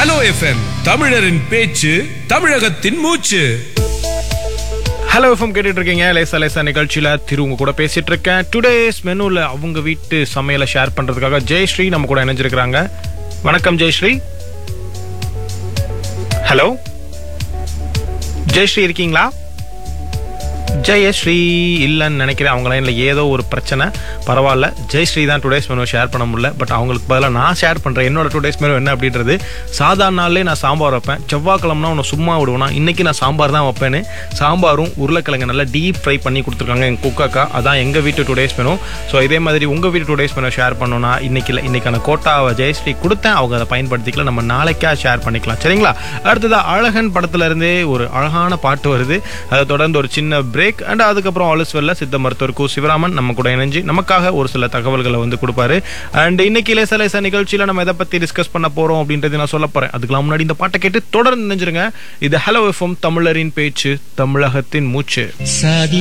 hello FM தமிழரின் பேச்சு தமிழகத்தின் மூச்சு ஹலோ எஃப்எம் கேட்டுட்டு இருக்கீங்க லேசா லேசா நிகழ்ச்சியில திரு உங்க கூட பேசிட்டு இருக்கேன் டுடேஸ் மெனுல அவங்க வீட்டு சமையலை ஷேர் பண்றதுக்காக ஜெயஸ்ரீ நம்ம கூட இணைஞ்சிருக்கிறாங்க வணக்கம் ஜெயஸ்ரீ ஹலோ ஜெயஸ்ரீ இருக்கீங்களா ஜெயஸ்ரீ இல்லைன்னு நினைக்கிறேன் அவங்க லைன்ல ஏதோ ஒரு பிரச்சனை பரவாயில்ல ஜெயஸ்ரீ தான் டுடேஸ் மெனு ஷேர் பண்ண முடியல பட் அவங்களுக்கு பதிலாக நான் ஷேர் பண்றேன் என்னோட டுடேஸ் மெனு என்ன அப்படின்றது சாதாரண நாள்லேயே நான் சாம்பார் வைப்பேன் செவ்வாய்க்கிழமைனா உன்னை சும்மா விடுவேனா இன்னைக்கு நான் சாம்பார் தான் வைப்பேன்னு சாம்பாரும் உருளைக்கிழங்கு நல்லா டீப் ஃப்ரை பண்ணி கொடுத்துருக்காங்க எங்கள் குக்காக்கா அதான் எங்கள் வீட்டு டுடேஸ் மெனு ஸோ இதே மாதிரி உங்கள் வீட்டு டுடேஸ் மெனு ஷேர் பண்ணோன்னா இன்னைக்கு இல்லை இன்னைக்கான கோட்டாவை ஜெயஸ்ரீ கொடுத்தேன் அவங்க அதை பயன்படுத்திக்கலாம் நம்ம நாளைக்கா ஷேர் பண்ணிக்கலாம் சரிங்களா அடுத்ததா அழகன் படத்துல இருந்தே ஒரு அழகான பாட்டு வருது அதை தொடர்ந்து ஒரு சின்ன பிரேக் அண்ட் அதுக்கப்புறம் ஆலஸ்வெல்ல சித்த மருத்துவர் கு சிவராமன் நம்ம கூட இணைஞ்சு நமக்காக ஒரு சில தகவல்களை வந்து கொடுப்பாரு அண்ட் இன்னைக்கு லேசா லேசா நிகழ்ச்சியில நம்ம எதை பத்தி டிஸ்கஸ் பண்ண போறோம் அப்படின்றது நான் சொல்ல போறேன் அதுக்கெல்லாம் முன்னாடி இந்த பாட்டை கேட்டு தொடர்ந்து நினைஞ்சிருங்க இது ஹலோ எஃப்எம் தமிழரின் பேச்சு தமிழகத்தின் மூச்சு சாதி